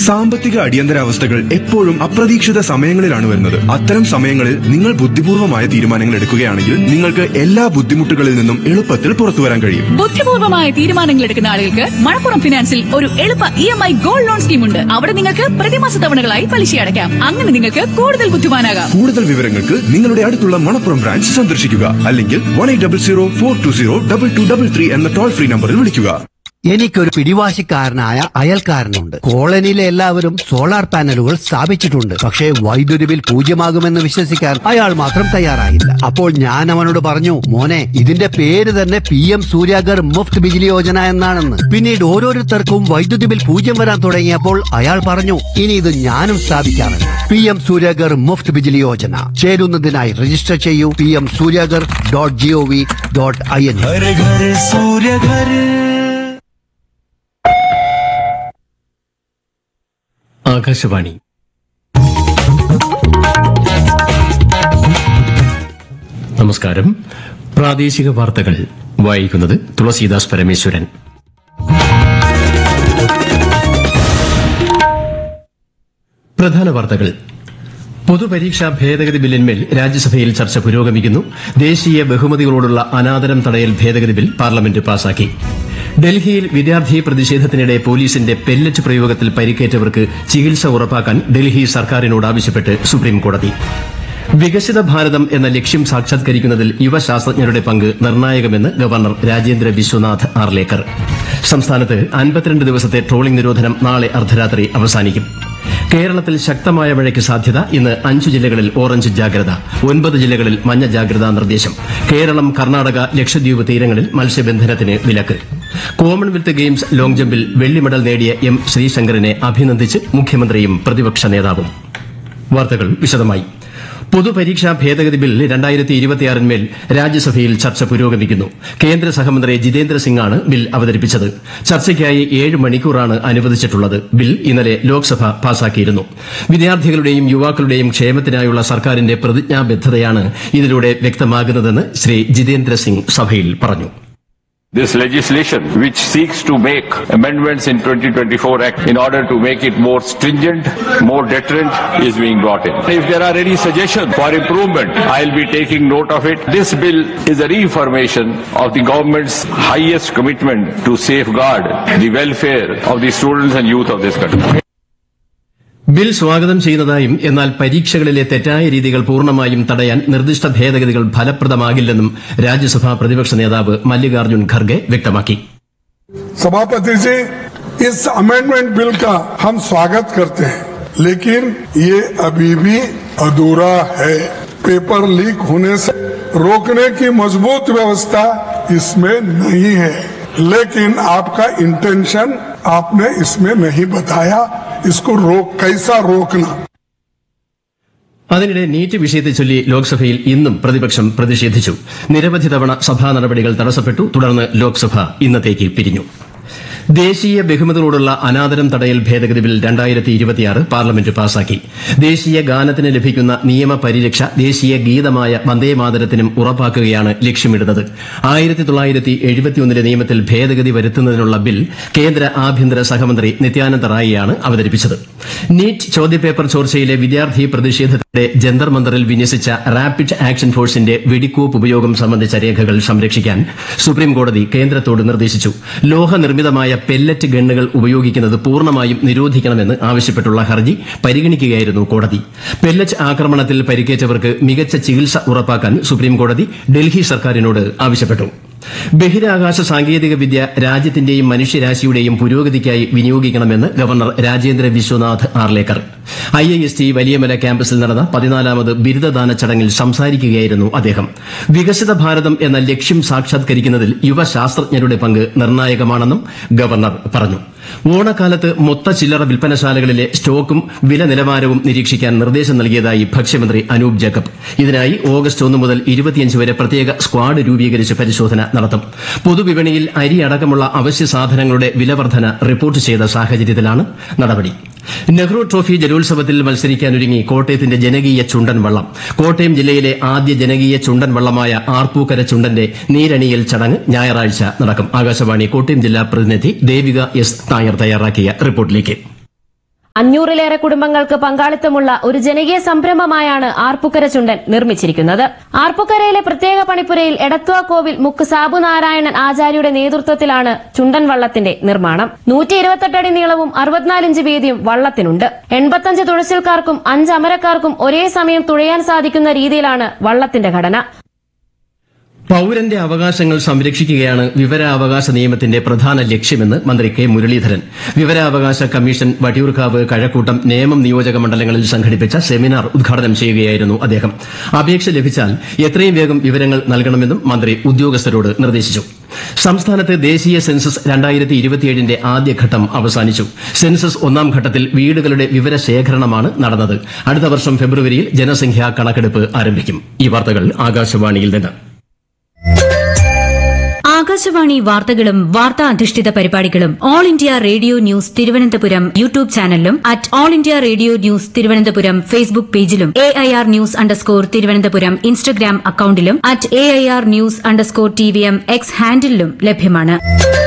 സാമ്പത്തിക അടിയന്തരാവസ്ഥകൾ എപ്പോഴും അപ്രതീക്ഷിത സമയങ്ങളിലാണ് വരുന്നത് അത്തരം സമയങ്ങളിൽ നിങ്ങൾ ബുദ്ധിപൂർവമായ തീരുമാനങ്ങൾ എടുക്കുകയാണെങ്കിൽ നിങ്ങൾക്ക് എല്ലാ ബുദ്ധിമുട്ടുകളിൽ നിന്നും എളുപ്പത്തിൽ പുറത്തു വരാൻ കഴിയും ബുദ്ധിപൂർവമായ തീരുമാനങ്ങൾ എടുക്കുന്ന ആളുകൾക്ക് മണപ്പുറം ഫിനാൻസിൽ ഒരു എളുപ്പ E M I gold loan scheme ഉണ്ട് അവിടെ നിങ്ങൾക്ക് പ്രതിമാസ തവണകളായി പലിശ അടയ്ക്കാം അങ്ങനെ നിങ്ങൾക്ക് കൂടുതൽ ബുദ്ധിമാനാകാം കൂടുതൽ വിവരങ്ങൾക്ക് നിങ്ങളുടെ അടുത്തുള്ള മണപ്പുറം ബ്രാഞ്ച് സന്ദർശിക്കുക അല്ലെങ്കിൽ one eight double zero four two zero double two double three എന്ന ടോൾ ഫ്രീ നമ്പറിൽ വിളിക്കുക എനിക്കൊരു പിടിവാശിക്കാരനായ അയൽക്കാരനുണ്ട് കോളനിയിലെ എല്ലാവരും സോളാർ പാനലുകൾ സ്ഥാപിച്ചിട്ടുണ്ട് പക്ഷേ വൈദ്യുതി ബിൽ പൂജ്യമാകുമെന്ന് വിശ്വസിക്കാൻ അയാൾ മാത്രം തയ്യാറായില്ല അപ്പോൾ ഞാൻ അവനോട് പറഞ്ഞു മോനെ ഇതിന്റെ പേര് തന്നെ പി എം സൂര്യാഗർ മുഫ്ത് ബിജിലി യോജന എന്നാണെന്ന് പിന്നീട് ഓരോരുത്തർക്കും വൈദ്യുതി ബിൽ പൂജ്യം വരാൻ തുടങ്ങിയപ്പോൾ അയാൾ പറഞ്ഞു ഇനി ഇത് ഞാനും സ്ഥാപിക്കാറുണ്ട് പി എം സൂര്യാഗർ മുഫ്ത് ബിജിലി യോജന ചേരുന്നതിനായി രജിസ്റ്റർ ചെയ്യൂ P M Suryaghar dot G O V dot I N घर घर सूर्य घर ആകാശവാണി നമസ്കാരം പ്രാദേശിക വാർത്തകൾ വായിക്കുന്നത് തുളസീദാസ് പരമേശ്വരൻ പ്രധാന വാർത്തകൾ പൊതുപരീക്ഷാ ഭേദഗതി ബില്ലിന്മേൽ രാജ്യസഭയിൽ ചർച്ച പുരോഗമിക്കുന്നു ദേശീയ ബഹുമതികളോടുള്ള അനാദരം തടയൽ ഭേദഗതി ബിൽ പാർലമെന്റ് പാസാക്കി ഡൽഹിയിൽ വിദ്യാർത്ഥി പ്രതിഷേധത്തിനിടെ പോലീസിന്റെ പെല്ലറ്റ് പ്രയോഗത്തിൽ പരിക്കേറ്റവർക്ക് ചികിത്സ ഉറപ്പാക്കാൻ ഡൽഹി സർക്കാരിനോട് ആവശ്യപ്പെട്ട് സുപ്രീംകോടതി വികസിത ഭാരതം എന്ന ലക്ഷ്യം സാക്ഷാത്കരിക്കുന്നതിൽ യുവശാസ്ത്രജ്ഞരുടെ പങ്ക് നിർണായകമെന്ന് ഗവർണർ രാജേന്ദ്ര വിശ്വനാഥ് ആർലേക്കർ സംസ്ഥാനത്ത് അൻപത്തിരണ്ട് ദിവസത്തെ ട്രോളിംഗ് നിരോധനം നാളെ അർദ്ധരാത്രി അവസാനിക്കും കേരളത്തിൽ ശക്തമായ മഴയ്ക്ക് സാധ്യത ഇന്ന് അഞ്ചു ജില്ലകളിൽ ഓറഞ്ച് ജാഗ്രത ഒൻപത് ജില്ലകളിൽ മഞ്ഞ ജാഗ്രതാ നിർദ്ദേശം കേരളം കർണാടക ലക്ഷദ്വീപ് തീരങ്ങളിൽ മത്സ്യബന്ധനത്തിന് വിലക്ക് കോമൺവെൽത്ത് ഗെയിംസ് ലോങ് ജമ്പിൽ വെള്ളി മെഡൽ നേടിയ എം ശ്രീശങ്കറിനെ അഭിനന്ദിച്ച് മുഖ്യമന്ത്രിയും പ്രതിപക്ഷ നേതാവും വാർത്തകൾ വിശദമായി പൊതുപരീക്ഷാ ഭേദഗതി ബിൽ രണ്ടായിരത്തി ഇരുപത്തിയാറിന്മേൽ രാജ്യസഭയിൽ ചർച്ച പുരോഗമിക്കുന്നു കേന്ദ്ര സഹമന്ത്രി ജിതേന്ദ്ര സിംഗാണ് ബിൽ അവതരിപ്പിച്ചത് ചർച്ചയ്ക്കായി ഏഴ് മണിക്കൂറാണ് അനുവദിച്ചിട്ടുള്ളത് ബിൽ ഇന്നലെ ലോക്സഭ പാസാക്കിയിരുന്നു വിദ്യാർത്ഥികളുടെയും യുവാക്കളുടെയും ക്ഷേമത്തിനായുള്ള സർക്കാരിന്റെ പ്രതിജ്ഞാബദ്ധതയാണ് ഇതിലൂടെ വ്യക്തമാകുന്നതെന്ന് ശ്രീ ജിതേന്ദ്ര സിംഗ് സഭയിൽ പറഞ്ഞു This legislation, which seeks to make amendments in 2024 Act in order to make it more stringent, more deterrent, is being brought in. If there are any suggestions for improvement, I'll be taking note of it. This bill is a reaffirmation of the government's highest commitment to safeguard the welfare of the students and youth of this country. Bill സ്വാഗതം ചെയ്യുന്നതായും എന്നാൽ പരീക്ഷകളിലെ തെറ്റായ രീതികൾ പൂർണ്ണമായും തടയാൻ നിർദ്ദിഷ്ട ഭേദഗതികൾ ഫലപ്രദമാകില്ലെന്നും രാജ്യസഭാ പ്രതിപക്ഷ നേതാവ് മല്ലികാർജ്ജുൻ ഖർഗെ വ്യക്തമാക്കി सभापति जी इस अमेंडमेंट बिल का हम स्वागत करते हैं लेकिन ये अभी भी अधूरा है पेपर लीक होने से रोकने की मजबूत व्यवस्था इसमें नहीं है लेकिन आपका इंटेंशन आपने इसमें नहीं बताया इसको रोक कैसा रोकना അതിനിടെ നീറ്റ് വിഷയത്തെ ചൊല്ലി ലോക്സഭയിൽ ഇന്നും പ്രതിപക്ഷം പ്രതിഷേധിച്ചു നിരവധി തവണ സഭാ നടപടികൾ തടസ്സപ്പെട്ടു തുടർന്ന് ലോക്സഭ ഇന്നത്തേക്ക് പിരിഞ്ഞു ദേശീയ ബഹുമതികളോടുള്ള അനാദരം തടയൽ ഭേദഗതി ബിൽ രണ്ടായിരത്തി ഇരുപത്തിയാറ് പാർലമെന്റ് പാസാക്കി ദേശീയ ഗാനത്തിന് ലഭിക്കുന്ന നിയമ പരിരക്ഷ ദേശീയ ഗീതമായ വന്ദേമാതരത്തിനും ഉറപ്പാക്കുകയാണ് ലക്ഷ്യമിടുന്നത് ആയിരത്തി തൊള്ളായിരത്തി എഴുപത്തിയൊന്നിലെ നിയമത്തിൽ ഭേദഗതി വരുത്തുന്നതിനുള്ള ബിൽ കേന്ദ്ര ആഭ്യന്തര സഹമന്ത്രി നിത്യാനന്ദ റായിയാണ് അവതരിപ്പിച്ചത് നീറ്റ് ചോദ്യപേപ്പർ ചോർച്ചയിലെ വിദ്യാർത്ഥി പ്രതിഷേധത്തിന്റെ ജന്തർ മന്ദറിൽ വിന്യസിച്ച റാപ്പിഡ് ആക്ഷൻ ഫോഴ്സിന്റെ വെടിക്കോപ്പ് ഉപയോഗം സംബന്ധിച്ച രേഖകൾ സംരക്ഷിക്കാൻ സുപ്രീംകോടതി കേന്ദ്രത്തോട് നിർദ്ദേശിച്ചു ലോഹനിർമ്മിതമായ പെല്ലറ്റ് ഗണ്ണുകൾ ഉപയോഗിക്കുന്നത് പൂർണ്ണമായും നിരോധിക്കണമെന്ന് ആവശ്യപ്പെട്ടുള്ള ഹർജി പരിഗണിക്കുകയായിരുന്നു കോടതി പെല്ലറ്റ് ആക്രമണത്തിൽ പരിക്കേറ്റവർക്ക് മികച്ച ചികിത്സ ഉറപ്പാക്കാൻ സുപ്രീംകോടതി ഡൽഹി സർക്കാരിനോട് ആവശ്യപ്പെട്ടു ബഹിരാകാശ സാങ്കേതിക വിദ്യ രാജ്യത്തിന്റെയും മനുഷ്യരാശിയുടെയും പുരോഗതിക്കായി വിനിയോഗിക്കണമെന്ന് governor Rajendra Vishwanath Arlekar I I S T Valiyamala ക്യാമ്പസിൽ നടന്ന പതിനാലാമത് ബിരുദദാന ചടങ്ങിൽ സംസാരിക്കുകയായിരുന്നു അദ്ദേഹം വികസിത ഭാരതം എന്ന ലക്ഷ്യം സാക്ഷാത്കരിക്കുന്നതിൽ യുവശാസ്ത്രജ്ഞരുടെ പങ്ക് നിർണായകമാണെന്നും ഗവർണർ പറഞ്ഞു ഓണക്കാലത്ത് മൊത്ത ചില്ലറ വിൽപ്പനശാലകളിലെ സ്റ്റോക്കും വില നിലവാരവും നിരീക്ഷിക്കാൻ നിർദ്ദേശം നൽകിയതായി ഭക്ഷ്യമന്ത്രി അനൂപ് ജേക്കബ് ഇതിനായി ഓഗസ്റ്റ് ഒന്ന് മുതൽ ഇരുപത്തിയഞ്ച് വരെ പ്രത്യേക സ്ക്വാഡ് രൂപീകരിച്ച് പരിശോധന നടത്തും പൊതുവിപണിയിൽ അരി അടക്കമുള്ള അവശ്യ സാധനങ്ങളുടെ വിലവർധന റിപ്പോർട്ട് ചെയ്ത സാഹചര്യത്തിലാണ് നടപടി നെഹ്റു ട്രോഫി ജലോത്സവത്തിൽ മത്സരിക്കാനൊരുങ്ങി കോട്ടയത്തിന്റെ ജനകീയ ചുണ്ടൻ വള്ളം കോട്ടയം ജില്ലയിലെ ആദ്യ ജനകീയ ചുണ്ടൻ വള്ളമായ ആർപ്പൂക്കര ചുണ്ടന്റെ നീരണിയൽ ചടങ്ങ് ഞായറാഴ്ച നടക്കും ആകാശവാണി കോട്ടയം ജില്ലാ പ്രതിനിധി ദേവിക എസ് നായർ തയ്യാറാക്കിയ റിപ്പോർട്ടിലേക്ക് അഞ്ഞൂറിലേറെ കുടുംബങ്ങൾക്ക് പങ്കാളിത്തമുള്ള ഒരു ജനകീയ സംരംഭമായാണ് ആർപ്പുക്കര ചുണ്ടൻ നിർമ്മിച്ചിരിക്കുന്നത് ആർപ്പുക്കരയിലെ പ്രത്യേക പണിപ്പുരയിൽ എടത്വ കോവിൽ മുക്ക് സാബു നാരായണൻ ആചാര്യയുടെ നേതൃത്വത്തിലാണ് ചുണ്ടൻ വള്ളത്തിന്റെ നിർമ്മാണം നൂറ്റി ഇരുപത്തെട്ട് അടി നീളവും അറുപത്തിനാല് ഇഞ്ച് വീതിയും വള്ളത്തിനുണ്ട് എൺപത്തഞ്ച് തുഴച്ചിൽക്കാർക്കും അഞ്ച് അമരക്കാർക്കും ഒരേ സമയം തുഴയാൻ സാധിക്കുന്ന രീതിയിലാണ് വള്ളത്തിന്റെ ഘടന പൌരന്റെ അവകാശങ്ങൾ സംരക്ഷിക്കുകയാണ് വിവരാവകാശ നിയമത്തിന്റെ പ്രധാന ലക്ഷ്യമെന്ന് മന്ത്രി കെ മുരളീധരൻ വിവരാവകാശ കമ്മീഷൻ വട്ടിയൂർക്കാവ് കഴക്കൂട്ടം നേമം നിയോജക മണ്ഡലങ്ങളിൽ സംഘടിപ്പിച്ച സെമിനാർ ഉദ്ഘാടനം ചെയ്യുകയായിരുന്നു അദ്ദേഹം അപേക്ഷ ലഭിച്ചാൽ എത്രയും വേഗം വിവരങ്ങൾ നൽകണമെന്നും മന്ത്രി ഉദ്യോഗസ്ഥരോട് നിർദ്ദേശിച്ചു സംസ്ഥാനത്ത് ദേശീയ സെൻസസ് രണ്ടായിരത്തി ഇരുപത്തിയേഴിന്റെ ആദ്യഘട്ടം അവസാനിച്ചു സെൻസസ് ഒന്നാം ഘട്ടത്തിൽ വീടുകളുടെ വിവരശേഖരണമാണ് നടന്നത് അടുത്ത വർഷം ഫെബ്രുവരിയിൽ ജനസംഖ്യാ കണക്കെടുപ്പ് ആരംഭിക്കും ഈ വാർത്തകൾ ആകാശവാണിയിൽ നിന്ന് ആകാശവാണി വാർത്തകളും വാർത്താ അധിഷ്ഠിത പരിപാടികളും All India Radio news Thiruvananthapuram YouTube ചാനലിലും at All India Radio news Thiruvananthapuram Facebook പേജിലും A I R news underscore Thiruvananthapuram Instagram അക്കൌണ്ടിലും at A I R news underscore T V M X ഹാൻഡിലും ലഭ്യമാണ്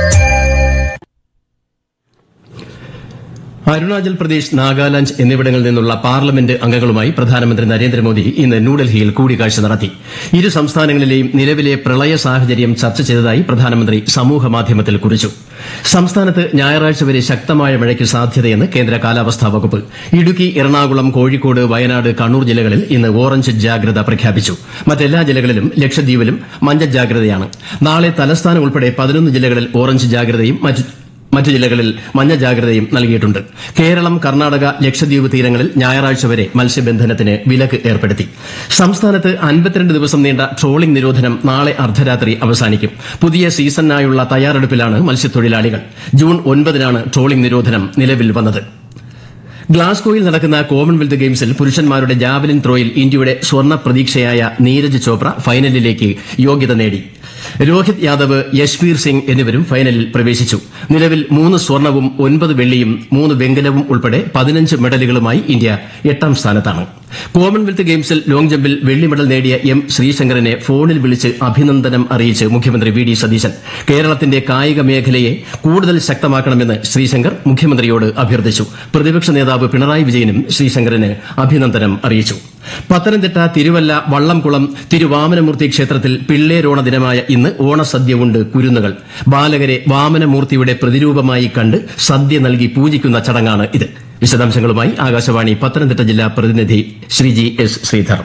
അരുണാചൽ പ്രദേശ് നാഗാലാന്റ് എന്നിവിടങ്ങളിൽ നിന്നുള്ള പാർലമെന്റ് അംഗങ്ങളുമായി പ്രധാനമന്ത്രി നരേന്ദ്രമോദി ഇന്ന് ന്യൂഡൽഹിയിൽ കൂടിക്കാഴ്ച നടത്തി ഇരു സംസ്ഥാനങ്ങളിലെയും നിലവിലെ പ്രളയ സാഹചര്യം ചർച്ച ചെയ്തതായി പ്രധാനമന്ത്രി സമൂഹമാധ്യമത്തിൽ കുറിച്ചു സംസ്ഥാനത്ത് ഞായറാഴ്ച വരെ ശക്തമായ മഴയ്ക്ക് സാധ്യതയെന്ന് കേന്ദ്ര കാലാവസ്ഥാ വകുപ്പ് ഇടുക്കി എറണാകുളം കോഴിക്കോട് വയനാട് കണ്ണൂർ ജില്ലകളിൽ ഇന്ന് ഓറഞ്ച് ജാഗ്രത പ്രഖ്യാപിച്ചു മറ്റെല്ലാ ജില്ലകളിലും ലക്ഷദ്വീപിലും മഞ്ഞ ജാഗ്രതയാണ് നാളെ തലസ്ഥാനം ഉൾപ്പെടെ പതിനൊന്ന് ജില്ലകളിൽ ഓറഞ്ച് ജാഗ്രതയും മറ്റ് മറ്റു ജില്ലകളിൽ മഞ്ഞ ജാഗ്രതയും നൽകിയിട്ടുണ്ട് കേരളം കർണാടക ലക്ഷദ്വീപ് തീരങ്ങളിൽ ഞായറാഴ്ച വരെ മത്സ്യബന്ധനത്തിന് വിലക്ക് ഏർപ്പെടുത്തി സംസ്ഥാനത്ത് അൻപത്തിരണ്ട് ദിവസം നീണ്ട ട്രോളിംഗ് നിരോധനം നാളെ അർദ്ധരാത്രി അവസാനിക്കും പുതിയ സീസണിനായുള്ള തയ്യാറെടുപ്പിലാണ് മത്സ്യത്തൊഴിലാളികൾ ജൂൺ ഒൻപതിനാണ് ട്രോളിംഗ് നിരോധനം നിലവിൽ വന്നത് ഗ്ലാസ്ഗോയിൽ നടക്കുന്ന കോമൺവെൽത്ത് ഗെയിംസിൽ പുരുഷന്മാരുടെ ജാവലിൻ ത്രോയിൽ ഇന്ത്യയുടെ സ്വർണ്ണ പ്രതീക്ഷയായ നീരജ് ചോപ്ര ഫൈനലിലേക്ക് യോഗ്യത നേടി രോഹിത് യാദവ് യശ്വീർ സിംഗ് എന്നിവരും ഫൈനലിൽ പ്രവേശിച്ചു നിലവിൽ മൂന്ന് സ്വർണവും ഒൻപത് വെള്ളിയും മൂന്ന് വെങ്കലവും ഉൾപ്പെടെ പതിനഞ്ച് മെഡലുകളുമായി ഇന്ത്യ എട്ടാം സ്ഥാനത്താണ് കോമൺവെൽത്ത് ഗെയിംസിൽ ലോങ് ജമ്പിൽ വെള്ളി മെഡൽ നേടിയ എം ശ്രീശങ്കറിനെ ഫോണിൽ വിളിച്ച് അഭിനന്ദനം അറിയിച്ച് മുഖ്യമന്ത്രി വി ഡി സതീശൻ കേരളത്തിന്റെ കായിക മേഖലയെ കൂടുതൽ ശക്തമാക്കണമെന്ന് ശ്രീശങ്കർ മുഖ്യമന്ത്രിയോട് അഭ്യർത്ഥിച്ചു പ്രതിപക്ഷ നേതാവ് പിണറായി വിജയനും ശ്രീശങ്കറിന് അഭിനന്ദനം അറിയിച്ചു പത്തനംതിട്ട തിരുവല്ല വള്ളംകുളം തിരുവാമനമൂർത്തി ക്ഷേത്രത്തിൽ പിള്ളേരോണ ദിനമായ ഇന്ന് ഓണസദ്യ ഉണ്ട് കുരുന്നുകൾ ബാലകരെ വാമനമൂർത്തിയുടെ പ്രതിരൂപമായി കണ്ട് സദ്യ നൽകി പൂജിക്കുന്ന ചടങ്ങാണ് ഇത് വിശദാംശങ്ങളുമായി ആകാശവാണി പത്തനംതിട്ട ജില്ലാ പ്രതിനിധി ശ്രീജി എസ് ശ്രീധർ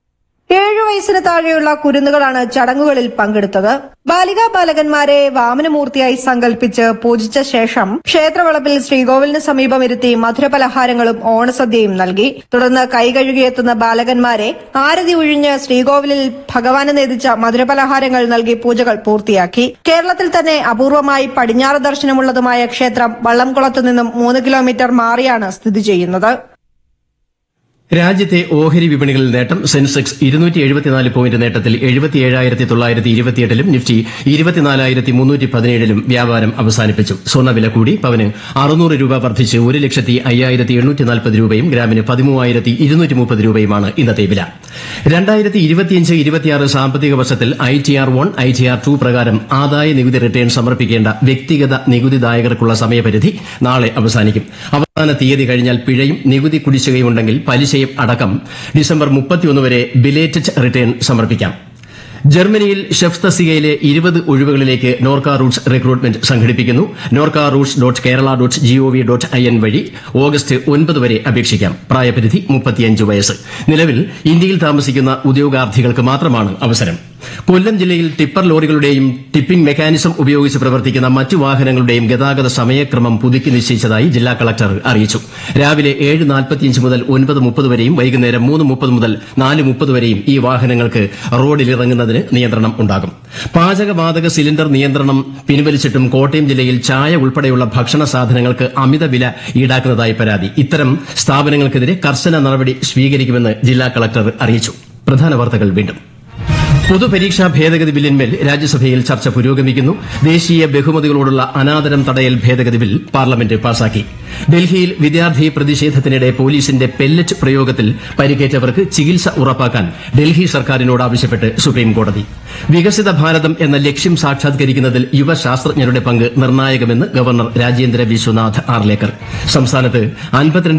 ഏഴു വയസ്സിന് താഴെയുള്ള കുരുന്നുകളാണ് ചടങ്ങുകളിൽ പങ്കെടുത്തത് ബാലികാ ബാലകന്മാരെ വാമനമൂർത്തിയായി സങ്കല്പിച്ച് പൂജിച്ച ശേഷം ക്ഷേത്രവളപ്പിൽ ശ്രീകോവിലിന് സമീപം ഇരുത്തി മധുരപലഹാരങ്ങളും ഓണസദ്യയും നൽകി തുടർന്ന് കൈകഴുകിയെത്തുന്ന ബാലകന്മാരെ ആരതി ഒഴിഞ്ഞ് ശ്രീകോവിലിൽ ഭഗവാന് നേതിച്ച മധുരപലഹാരങ്ങൾ നൽകി പൂജകൾ പൂർത്തിയാക്കി കേരളത്തിൽ തന്നെ അപൂർവമായി പടിഞ്ഞാറ് ദർശനമുള്ളതുമായ ക്ഷേത്രം വള്ളംകുളത്തു നിന്നും മൂന്ന് കിലോമീറ്റർ മാറിയാണ് സ്ഥിതി ചെയ്യുന്നത് രാജ്യത്തെ ഓഹരി വിപണികളിൽ നേട്ടം സെൻസെക്സ് ഇരുന്നൂറ്റി എഴുപത്തിനാല് പോയിന്റ് നേട്ടത്തിൽ എഴുപത്തിയേഴായിരത്തി തൊള്ളായിരത്തി ഇരുപത്തിയെട്ടിലും നിഫ്റ്റി ഇരുപത്തിനാലായിരത്തി മുന്നൂറ്റി പതിനേഴിലും വ്യാപാരം അവസാനിപ്പിച്ചു സ്വർണ്ണവില കൂടി പവന് അറുന്നൂറ് രൂപ വർദ്ധിച്ച് ഒരു ലക്ഷത്തി അയ്യായിരത്തി എണ്ണൂറ്റി നാൽപ്പത് രൂപയും ഗ്രാമിന് പതിമൂവായിരത്തി ഇരുന്നൂറ്റി മുപ്പത് രൂപയുമാണ് ഇന്നത്തെ വില രണ്ടായിരത്തി ഇരുപത്തിയഞ്ച് ഇരുപത്തിയാറ് സാമ്പത്തിക വർഷത്തിൽ I T R one I T R two പ്രകാരം ആദായ നികുതി റിട്ടേൺ സമർപ്പിക്കേണ്ട വ്യക്തിഗത നികുതിദായകർക്കുള്ള സമയപരിധി നാളെ അവസാനിക്കും അവസാന തീയതി കഴിഞ്ഞാൽ പിഴയും നികുതി കുടിശ്ശികയുണ്ടെങ്കിൽ പലിശയും അടക്കം ഡിസംബർ മുപ്പത്തിയൊന്ന് വരെ ബിലേറ്റഡ് റിട്ടേൺ സമർപ്പിക്കാം ജർമ്മനിയിൽ ഷെഫ് തസ്തികയിലെ ഇരുപത് ഒഴിവുകളിലേക്ക് നോർക്ക റൂട്ട്സ് റിക്രൂട്ട്മെന്റ് സംഘടിപ്പിക്കുന്നു Norka Roots dot Kerala dot GOV dot I N വഴി ഓഗസ്റ്റ് ഒൻപത് വരെ അപേക്ഷിക്കാം പ്രായപരിധി മുപ്പത്തിയഞ്ച് വയസ്സ് നിലവിൽ ഇന്ത്യയിൽ താമസിക്കുന്ന ഉദ്യോഗാർത്ഥികൾക്ക് മാത്രമാണ് അവസരം കൊല്ലം ജില്ലയിൽ ടിപ്പർ ലോറികളുടെയും ടിപ്പിംഗ് മെക്കാനിസം ഉപയോഗിച്ച് പ്രവർത്തിക്കുന്ന മറ്റു വാഹനങ്ങളുടെയും ഗതാഗത സമയക്രമം പുതുക്കി നിശ്ചയിച്ചതായി ജില്ലാ കളക്ടർ അറിയിച്ചു രാവിലെ ഏഴ് നാൽപ്പത്തിയഞ്ച് മുതൽ ഒൻപത് മുപ്പത് വരെയും വൈകുന്നേരം മൂന്ന് മുപ്പത് മുതൽ നാല് മുപ്പത് വരെയും ഈ വാഹനങ്ങൾക്ക് റോഡിലിറങ്ങുന്നതിന് നിയന്ത്രണം ഉണ്ടാകും പാചകവാതക സിലിണ്ടർ നിയന്ത്രണം പിൻവലിച്ചിട്ടും കോട്ടയം ജില്ലയിൽ ചായ ഉൾപ്പെടെയുള്ള ഭക്ഷണ സാധനങ്ങൾക്ക് അമിത വില ഈടാക്കുന്നതായി പരാതി ഇത്തരം സ്ഥാപനങ്ങൾക്കെതിരെ കർശന നടപടി സ്വീകരിക്കുമെന്ന് ജില്ലാ കളക്ടർ അറിയിച്ചു പ്രധാന വാർത്തകൾ വീണ്ടും പൊതുപരീക്ഷാ ഭേദഗതി ബില്ലിന്മേൽ രാജ്യസഭയിൽ ചർച്ച പുരോഗമിക്കുന്നു ദേശീയ ബഹുമതികളോടുള്ള അനാദരം തടയൽ ഭേദഗതി ബിൽ പാർലമെന്റ് പാസാക്കി ഡൽഹിയിൽ വിദ്യാർത്ഥി പ്രതിഷേധത്തിനിടെ പോലീസിന്റെ പെല്ലറ്റ് പ്രയോഗത്തിൽ പരിക്കേറ്റവർക്ക് ചികിത്സ ഉറപ്പാക്കാൻ ഡൽഹി സർക്കാരിനോട് ആവശ്യപ്പെട്ട് സുപ്രീംകോടതി വികസിത ഭാരതം എന്ന ലക്ഷ്യം സാക്ഷാത്കരിക്കുന്നതിൽ യുവശാസ്ത്രജ്ഞരുടെ പങ്ക് നിർണായകമെന്ന് ഗവർണർ രാജേന്ദ്ര വിശ്വനാഥ് ആർലേക്കർ സംസ്ഥാനത്ത് അൻപത്തിരണ്ട്